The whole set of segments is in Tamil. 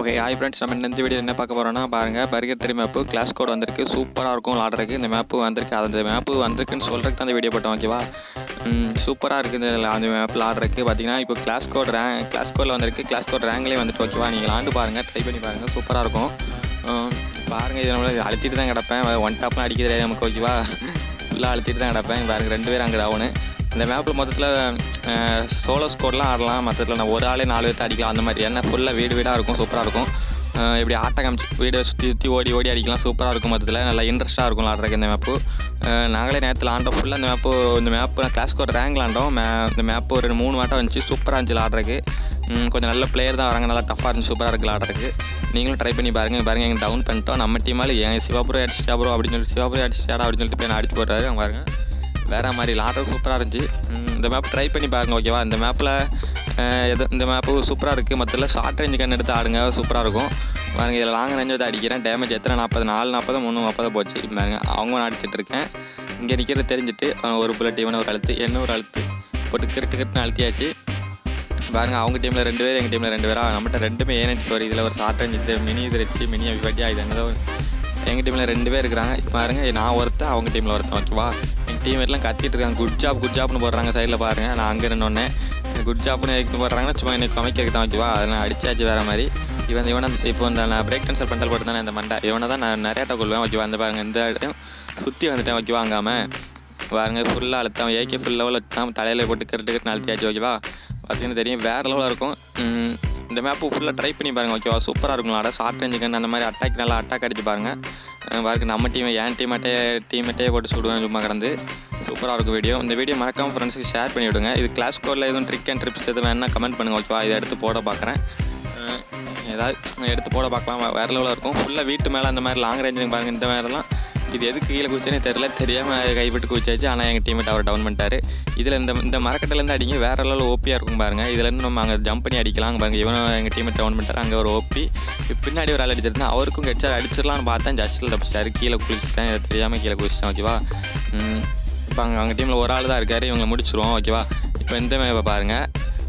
ஓகே ஹாய் ஃப்ரெண்ட்ஸ் நம்ம இந்த வீடியோ என்ன பார்க்க போகிறோம்னா பாருங்கள் பர்கெட்ரி மேப்பு கிளாஸ் கோட் வந்திருக்கு சூப்பராக இருக்கும் விளாட்றதுக்கு இந்த மேப்பு வந்திருக்கு அந்த மேப்பு வந்திருக்குன்னு சொல்கிறதுக்கு தான் அந்த வீடியோ போட்டோம் ஓகேவா சூப்பராக இருக்குது இந்த அந்த மேப் விளாட்றதுக்கு பார்த்தீங்கன்னா இப்போ கிளாஸ் கோட் ரேங்க் கிளாஸ் கோடில் வந்திருக்கு கிளாஸ் கோட் ரேங்க்லேயே வந்துட்டு ஓகேவா நீங்கள் விளாண்டு பாருங்கள் ட்ரை பண்ணி பாருங்கள் சூப்பராக இருக்கும் உம், பாருங்கள் இது நம்மள அழுத்திட்டு தான் கிடப்பேன் ஒன் டாப்லாம் அடிக்க தெரியாது நமக்கு ஓகேவா ஃபுல்லாக அழுத்திட்டு தான் கிடப்பேன் பாருங்க ரெண்டு பேரும் அங்கே டவுனு இந்த மேப்பில் மொத்தத்தில் சோலோ ஸ்கோர்லாம் ஆடலாம் மொத்தத்தில் நான் ஒரு ஆளே நாலு பேர்த்து அடிக்கலாம் அந்த மாதிரி ஏன்னா ஃபுல்லாக வீடு வீடாக இருக்கும் சூப்பராக இருக்கும் அஹ் இப்படி ஆட்டம் காமிச்சு வீடை சுற்றி சுற்றி ஓடி ஓடி அடிக்கலாம் சூப்பராக இருக்கும் மொத்தத்தில் நல்லா இன்ட்ரெஸ்ட்டாக இருக்கும் விளாட்றதுக்கு இந்த மேப்பு அஹ் நாங்களே நேரத்தில் ஆண்டோம் ஃபுல்லாக இந்த மேப்பு இந்த மேப்பு கிளாஸ்க்கு ஒரு ரேங்க் ஆண்டோம் மே இந்த மேப்பு ஒரு மூணு வாட்டம் வந்துச்சு சூப்பராக இருந்துச்சு விளாட்றதுக்கு ம், கொஞ்சம் நல்ல பிளேயர் தான் வராங்க நல்லா டஃப்பாக இருந்துச்சு சூப்பராக இருக்குது விளாட்றதுக்கு நீங்களும் ட்ரை பண்ணி பாருங்கள் பாருங்கள் எங்கள் டவுன் பண்ணிட்டோம் நம்ம டீமால் ஏன் சிவாபுரம் அடிச்சிட்டா ப்ரோ அப்படின்னு சொல்லி சிவாபுரம் அடிச்சிட்டாடா அப்படின்னு சொல்லிட்டு போய் நான் அடிச்சு போடுறாரு அவங்க பாருங்க வேறு மாதிரி விளாட்றது சூப்பராக இருந்துச்சு ம், இந்த மேப் ட்ரை பண்ணி பாருங்க ஓகேவா இந்த மேப்பில் எது இந்த மேப்பு சூப்பராக இருக்குது மொத்தத்தில் ஷார்ட் ரேஞ்சு கன் எடுத்து ஆடுங்க சூப்பராக இருக்கும் பாருங்க இதில் லாங் ரேஞ்சு வந்து அடிக்கிறேன் டேமேஜ் எத்தனை நாற்பது நாலு நாற்பது மூணு நாற்பது போச்சு பாருங்க அவங்க நான் அடிச்சிட்டு இருக்கேன் இங்கே நிற்கிறது தெரிஞ்சுட்டு அஹ், ஒரு புல்லட் இவனை ஒரு அழுத்து என்ன ஒரு அழுத்து போட்டு கிருட்டு கிருட்டுன்னு அழுத்தியாச்சு பாருங்க அவங்க டீமில் ரெண்டு பேர் எங்கள் டீமில் ரெண்டு பேரா நம்மகிட்ட ரெண்டுமே ஏனெட்டு ஒரு இதில் ஒரு ஷார்ட் ரேஞ்ச் இது மினி இது வச்சு மினி அபிபாட்டியா இது என்னதோ எங்கள் டீமில் ரெண்டு பேர் இருக்கிறாங்க இப்போ பாருங்க நான் ஒருத்தன் அவங்க டீமில் ஒருத்தன் ஓகேவா எங்கள் டீம் எல்லாம் கத்திட்டு இருக்காங்க குட் ஜாப் குட் ஜாப்னு போடுறாங்க சைடில் பாருங்க நான் அங்கே நின்னோடனே குட் ஜாப்னு எதுக்கு போடுறாங்கன்னா சும்மா எனக்கு அமைக்கிறதுக்கு தான் ஓகேவா அதை நான் அடிச்சாச்சு வேறு மாதிரி இவன் இவனை இப்போ இந்த நான் பிரேக் டென்சல் பண்டல் போட்டு தானே இந்த மண்டை இவனை தான் நான் நிறையா கொள்வேன் ஓகேவா அந்த பாருங்க இந்த இடம் சுற்றி வந்துட்டேன் ஓகேவா வாங்காமல் பாருங்க ஃபுல்லாக அழுத்தம் ஏகே ஃபுல் லெவலில் அழுத்தம் தலையில் போட்டு கிரிட்டு கிரிட்டு அழுத்தியாச்சு ஓகேவா பார்த்தீங்கன்னா தெரியும் வேறு லெவலில் இருக்கும் உம், இந்த மேப்பு ஃபுல்லாக ட்ரை பண்ணி பாருங்க ஓகேவா சூப்பராக இருக்கும் விளாட ஷார்ட் ரேஞ்சு கன் அந்த மாதிரி அட்டாக் நல்லா அட்டாக் அடிச்சு பாருங்க அஹ் பாருங்க நம்ம டீம் என் டீமேட்டே டீமேட்டே போட்டு சுடுவேன் சும்மா கிடந்து சூப்பராக இருக்கும் வீடியோ இந்த வீடியோ மறக்காம ஃப்ரெண்ட்ஸுக்கு ஷேர் பண்ணி விடுங்க இது கிளாஸ் கோடில் எதுவும் ட்ரிக் அண்ட் ட்ரிப்ஸ் எதுவும் வேணா கமெண்ட் பண்ணுங்க ஓகேவா இதை எடுத்து போட பார்க்குறேன் அஹ் ஏதாவது எடுத்து போட பார்க்கலாம் வேறு லெவலில் இருக்கும் ஃபுல்லாக வீட்டு மேலே அந்த மாதிரி லாங் ரேஞ்சு பாருங்க இந்த மாதிரிலாம் இது எதுக்கு கீழே குச்சினே தெரில தெரியாமல் கைவிட்டு குச்சாச்சு ஆனால் எங்கள் டீமேட் அவர் டவுன் பண்ணிட்டாரு இதில் இந்த இந்த மரக்கட்டிலேருந்து அடிங்க வேறு லெவலில் ஓப்பியாக இருக்கும் பாருங்க இதுலேருந்து நம்ம அங்கே ஜம்ப் பண்ணி அடிக்கலாம் அங்க பாருங்க இவன் எங்கள் டீமேட் டவுன் பண்ணிட்டாரு அங்கே ஒரு ஓப்பி பின்னாடி ஒரு ஆள் அடிச்சிருந்தா அவருக்கும் கெட்சார் அடிச்சிடலாம்னு பார்த்தேன் ஜஸ்ட்டில் தப்பிச்சிட்டாரு கீழே குளிச்சிட்டேன் இதை தெரியாமல் கீழே குளிச்சிட்டேன் ஓகேவா ம், இப்போ அங்கே அவங்க டீமில் ஒரு ஆள் தான் இருக்காரு இவங்களை முடிச்சிருவோம் ஓகேவா இப்போ இந்த மேப்பை பாருங்கள்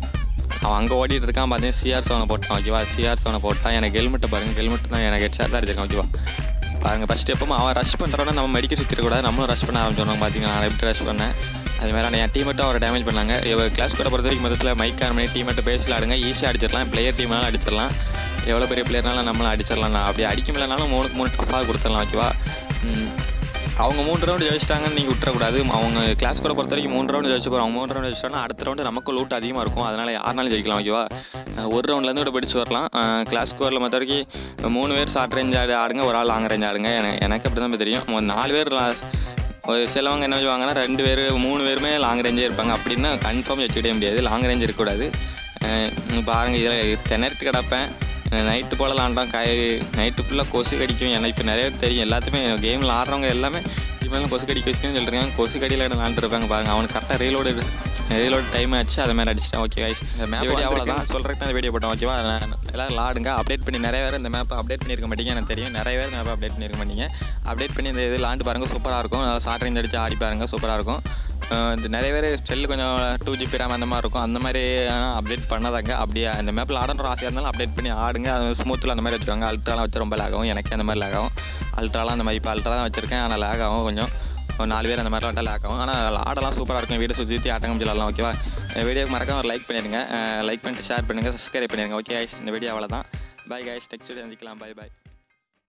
அவன் அங்கே ஓடிட்டு இருக்கான் பார்த்தீங்கன்னா சிஆர் சோனை போட்டான் ஓகேவா சிஆர் சோனை போட்டான் எனக்கு ஹெல்மெட்டை பாருங்க ஹெல்மெட் தான் எனக்கு ஹெட்ஷாட் தான் அடிச்சிருக்கான் ஓகேவா பாருங்க ஃபஸ்ட் எப்பவும் அவன் ரஷ் பண்ணுறோன்னா நம்ம மெடிக்கல் சுற்றிடக்கூடாது நம்மளும் ரஷ் பண்ண ஆரம்பிச்சோம் பார்த்தீங்கன்னா நான் எப்படி ரஷ் பண்ணேன் அது மாதிரி என் டீமெட்டும் அவரை டேமேஜ் பண்ணாங்க இவ கிளாஸ் கூட பொறுத்த வரைக்கும் மொத்தத்தில் மைக் ஆன் பண்ணி டீமெட்டு பேசில் ஆடுங்க ஈஸியாக அடிச்சிடலாம் பிளேயர் டீம்னாலும் அடிச்சிடலாம் எவ்வளோ பெரிய பிளேயர்னாலும் நம்மளும் அடிச்சிடலாம் நான் அப்படி அடிக்க முடியலனாலும் மூணுக்கு மூணு டஃபாக கொடுத்துடலாம் ஓகேவா ம். அவங்க மூணு ரவுண்டு ஜெயிச்சிட்டாங்கன்னு நீங்கள் விட்டுறக்கூடாது அவங்க கிளாஸ் கூட பொறுத்த வரைக்கும் மூணு ரவுண்டு ஜெயிச்சு போகிறோம் அவங்க மூணு ரவுண்டு ஜெயிச்சிட்டோம்னா அடுத்த ரவுண்டு நமக்கு லூட் அதிகமாக இருக்கும் அதனால் யாருனாலும் ஜெயிக்கலாம் ஓகேவா அஹ் ஒரு ரவுண்ட்லேருந்து கூட பிடிச்சு வரலாம் கிளாஸ் ஸ்கோரில் மொத்த வரைக்கும் மூணு பேர் ஷார்ட் ரேஞ்ச் ஆடு ஆடுங்க ஒரு ஆள் லாங் ரேஞ்ச் ஆடுங்க எனக்கு எனக்கு அப்படி தான் தெரியும் ஒரு நாலு பேர் la- ஒரு சிலவங்க என்ன செய்வாங்கன்னா ரெண்டு பேர் மூணு பேருமே லாங் ரேஞ்சே இருப்பாங்க அப்படின்னா கன்ஃபார்ம் வச்சுக்கிட்டே முடியாது லாங் ரேஞ்ச் இருக்கக்கூடாது அஹ் இங்க பாருங்க இதில் திணறிட்டு கிடப்பேன் நைட்டு போல் விளாண்டோம் கை நைட்டு ஃபுல்லாக கொசு கடிக்கும் ஏன்னா இப்போ நிறைய பேர் தெரியும் எல்லாத்துமே கேமில் ஆடுறவங்க எல்லாமே இப்போ கொசு கடிக்க வச்சுன்னு சொல்லிருக்காங்க கொசு கடியில் விளாண்டுருப்பாங்க பாருங்க அவனுக்கு கரெக்டாக ரீலோடு ரீலோடு டைம் ஆச்சு அதை மாதிரி அடிச்சிட்டேன் ஓகே கைஸ் இந்த மேப் அவ்வளோதான் சொல்கிறதுக்கு தான் வீடியோ போட்டோம் ஓகேவா நான் எல்லாரும் விளாடுங்க அப்டேட் பண்ணி நிறைய பேர் இந்த மேப்பை அப்டேட் பண்ணியிருக்க மாட்டீங்க எனக்கு தெரியும் நிறைய பேர் மேப்பை அப்டேட் பண்ணியிருக்க மாட்டீங்க அப்டேட் பண்ணி இந்த இது விளாண்டு பாருங்க சூப்பராக இருக்கும் நல்லா ஷார்ட் ரேஞ்ச் அடிச்சு ஆடி பாருங்க சூப்பராக இருக்கும் அஹ் இந்த நிறைய பேர் செல்லு கொஞ்சம் டூ ஜிபி ரேம் அந்த மாதிரி இருக்கும் அந்த மாதிரி அப்டேட் பண்ணாதாங்க அப்படியே அந்த மேப்பில் ஆடணுன்ற ஆசையாக இருந்தாலும் அப்டேட் பண்ணி ஆடுங்க அது ஸ்மூத்தில் அந்த மாதிரி வச்சுருவாங்க அல்ட்ராலாம் வச்சு ரொம்ப லேக் ஆகும் எனக்கு அந்த மாதிரி லேக் ஆகும் அல்ட்ராலாம் அந்த மாதிரி இப்போ அல்ட்ரா தான் வச்சிருக்கேன் ஆனால் லேக் ஆகும் கொஞ்சம் ஒரு நாலு பேர் அந்த மாதிரிலாம் லேக் ஆகும் ஆனால் ஆடலாம் சூப்பராக இருக்கும் வீடியோ சுற்றி சுற்றி ஆட்டம் காமிச்சிடலாம் ஓகேவா வீடியோக்கு மறக்காம ஒரு லைக் பண்ணிடுங்க லைக் பண்ணிட்டு ஷேர் பண்ணுங்கள் சப்ஸ்கிரைப் பண்ணிடுங்க ஓகே guys இந்த வீடியோ அவ்வளோதான் பை guys நெக்ஸ்ட் வீடியோ சந்திக்கலாம் பை பை